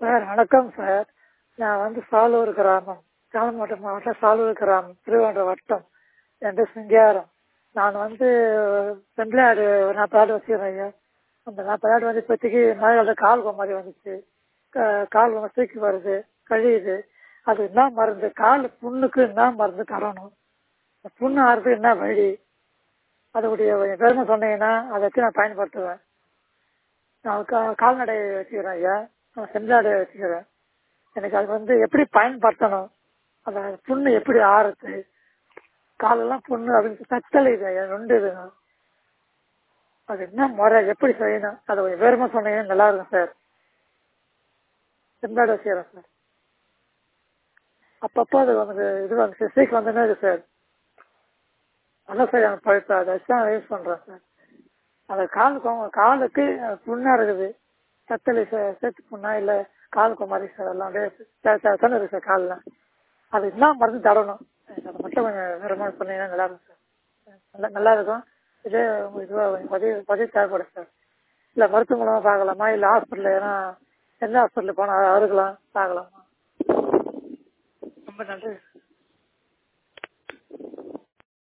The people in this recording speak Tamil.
சார் வணக்கம் சார் நான் வந்து சாலூர் கிராமம் ராமநாதபுர மாவட்டம் சாலூர் கிராமம் திருவாரூர் வட்டம் என் பேர் சிங்காரம் நான் வந்து செம்பிளாடு ஒரு நாற்பது ஆடு வச்சுக்கிறேன் ஐயா அந்த நாற்பது ஆடு வந்து இப்போதைக்கு மழை காலத்தில் கால் கொ மாதிரி வந்துச்சு கா- கால் ரொம்ப தூக்கி வருது கழியுது அது என்ன மருந்து கால் புண்ணுக்கு என்ன மருந்து தரணும் இந்த புண்ணு ஆறுறதுக்கு என்ன வழி அதோடைய பெருமை சொன்னீங்கன்னா அதை வச்சு நான் பயன்படுத்துவேன் நான் கா- கால்நடை வச்சுக்கிறேன் ஐயா நான் செஞ்சாடு வச்சுக்கிறேன் எனக்கு அது வந்து எப்படி பயன்படுத்தணும் அந்த புண்ணு எப்படி ஆறுது காலெல்லாம் புண்ணு அப்படின்னு தச்சலை இது ஐயா நொண்டு இதுங்க அது என்ன முறை எப்படி செய்யணும் அதை கொஞ்சம் விவரமா சொன்னீங்கன்னா நல்லா இருக்கும் சார் செஞ்சாடு வச்சுக்கிறேன் சார் அப்பப்போ அது வந்து இது வந்து சீக்கிரம் வந்துன்னே இருக்கு சார் நல்லா சார் எனக்கு பழுத்தா அதை வச்சு தான் யூஸ் பண்ணுறேன் சார் அந்த காலுக்கு காலுக்கு புண்ணா இருக்குது கத்தலி சே- சேர்த்து புண்ணா இல்லை காலுக்கு மாதிரி சார் எல்லாம் அப்படியே ச- ச- சன்னு இருக்கு சார் காலில் அது என்ன மருந்து தரணும் எனக்கு அதை மட்டும் கொஞ்சம் வேற மாதிரி சொன்னீங்கன்னா நல்லா இருக்கும் சார் நல்லா நல்லா இருக்கும் இதே உங்களுக்கு இதுவாக பதிவு பதிவு தேவைப்படும் சார் இல்லை மருத்துவ மூலமாக பார்க்கலாமா இல்லை ஹாஸ்பிட்டல் ஏன்னா எந்த ஹாஸ்பிட்டல் போனால் அருகலாம் பார்க்கலாமா ரொம்ப நன்றி